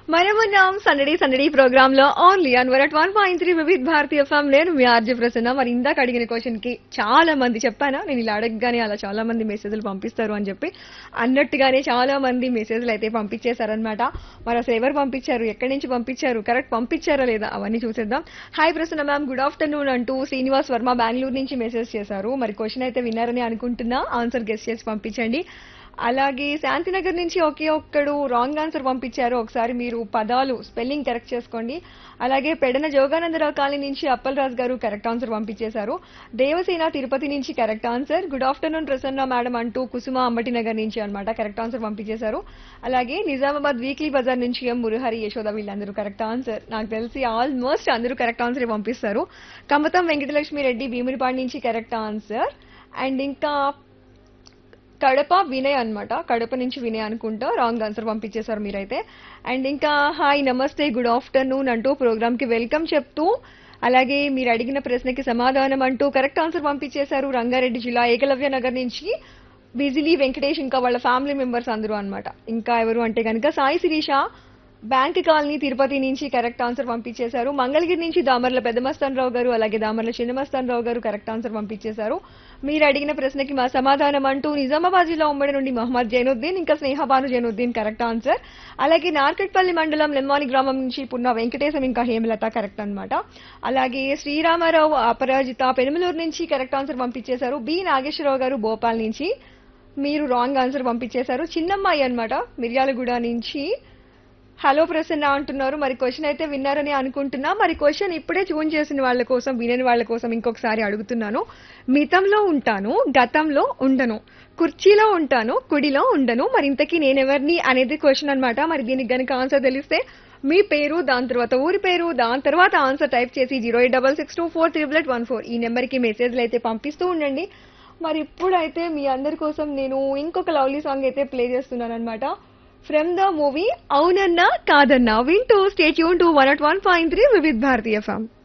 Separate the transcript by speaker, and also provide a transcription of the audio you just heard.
Speaker 1: మనమున్నాం సందడి సందడి ప్రోగ్రామ్ లో only on one one point three Vividh Bharati FM నేను మీ ఆర్జే ప్రసన్న మరి ఇందాక అడిగిన క్వశ్చన్ కి చాలా మంది చెప్పానా నేను ఇలా అడగగానే అలా చాలా మంది మెసేజ్లు పంపిస్తారు అని చెప్పి అన్నట్టుగానే చాలా మంది మెసేజ్లు అయితే పంపించేశారనమాట మరి అసలు ఎవరు పంపించారు ఎక్కడి నుంచి పంపించారు కరెక్ట్ పంపించారా లేదా అవన్నీ చూసేద్దాం hi Prasanna ma'am good afternoon అంటూ శ్రీనివాస్ వర్మ బెంగళూరు నుంచి మెసేజ్ చేశారు మరి క్వశ్చన్ అయితే విన్నారని అనుకుంటున్నా ఆన్సర్ గెస్ట్ చేసి పంపించండి అలాగే శాంతినగర్ నుంచి ఒకే ఒక్కడు రాంగ్ ఆన్సర్ పంపించారు ఒకసారి మీరు పదాలు స్పెల్లింగ్ కరెక్ట్ చేసుకోండి అలాగే పెడన జోగానందరావు కాలనీ నుంచి అప్పలరాజు గారు కరెక్ట్ ఆన్సర్ పంపించేశారు దేవసేన తిరుపతి నుంచి correct answer good afternoon Prasanna madam అంటూ కుసుమ అంబటి నగర్ నుంచి అన్నమాట కరెక్ట్ ఆన్సర్ పంపించేశారు అలాగే నిజామాబాద్ వీక్లీ బజార్ నుంచి ఎం మురహరి యశోద వీళ్ళందరూ కరెక్ట్ ఆన్సర్ నాకు తెలిసి ఆల్మోస్ట్ అందరూ కరెక్ట్ ఆన్సర్ పంపిస్తారు కమతం వెంకటలక్ష్మి రెడ్డి భీమునిపాడు నుంచి కరెక్ట్ ఆన్సర్ అండ్ ఇంకా కడప వినయ్ అన్నమాట కడప నుంచి వినయ్ అనుకుంటా రాంగ్ ఆన్సర్ పంపించేశారు మీరైతే అండ్ ఇంకా హాయ్ నమస్తే గుడ్ ఆఫ్టర్నూన్ అంటూ ప్రోగ్రామ్ కి వెల్కమ్ చెప్తూ అలాగే మీరు అడిగిన ప్రశ్నకి సమాధానం అంటూ కరెక్ట్ ఆన్సర్ పంపించేశారు రంగారెడ్డి జిల్లా ఏకలవ్య నగర్ నుంచి బిజిలీ వెంకటేష్ ఇంకా వాళ్ళ ఫ్యామిలీ మెంబర్స్ అందరూ అన్నమాట ఇంకా ఎవరు అంటే కనుక సాయి శిరీష బ్యాంక్ కాలనీ తిరుపతి నుంచి కరెక్ట్ ఆన్సర్ పంపించేశారు మంగళగిరి నుంచి దామర్ల పెద్దమస్తానరావు గారు అలాగే దామర్ల చిన్నమస్తానరావు గారు కరెక్ట్ ఆన్సర్ పంపించేశారు మీరు అడిగిన ప్రశ్నకి మా సమాధానం అంటూ నిజామాబాద్ జిల్లా ఉమ్మడి నుండి మహమ్మద్ జైనుద్దీన్ ఇంకా స్నేహబాను జైనుద్దీన్ కరెక్ట్ ఆన్సర్ అలాగే నార్కెట్పల్లి మండలం లెమ్మాని గ్రామం నుంచి పున్న వెంకటేశం ఇంకా హేమలత కరెక్ట్ అన్నమాట అలాగే శ్రీరామారావు అపరాజిత పెనుమలూరు నుంచి కరెక్ట్ ఆన్సర్ పంపించేశారు బి నాగేశ్వరరావు గారు భోపాల్ నుంచి మీరు రాంగ్ ఆన్సర్ పంపించేశారు చిన్నమ్మాయి అన్నమాట మిర్యాలగూడ నుంచి హలో ప్రసన్న అంటున్నారు మరి క్వశ్చన్ అయితే విన్నారని అనుకుంటున్నా మరి క్వశ్చన్ ఇప్పుడే ట్యూన్ చేసిన వాళ్ళ కోసం వినని వాళ్ళ కోసం ఇంకొకసారి అడుగుతున్నాను మితంలో ఉంటాను గతంలో ఉండను కుర్చీలో ఉంటాను కుడిలో ఉండను మరి ఇంతకీ నేనెవరిని అనేది క్వశ్చన్ అన్నమాట మరి దీనికి గనుక ఆన్సర్ తెలిస్తే మీ పేరు దాని తర్వాత ఊరి పేరు దాని తర్వాత ఆన్సర్ టైప్ చేసి zero eight double six two four triple eight one four ఈ నెంబర్కి మెసేజ్లు అయితే పంపిస్తూ ఉండండి మరి ఇప్పుడైతే మీ అందరి కోసం నేను ఇంకొక లవ్లీ సాంగ్ అయితే ప్లే చేస్తున్నాను అనమాట ఫ్రమ్ ద మూవీ అవునన్నా కాదన్నా వింటూ station two one at one point three Vividh Bharati form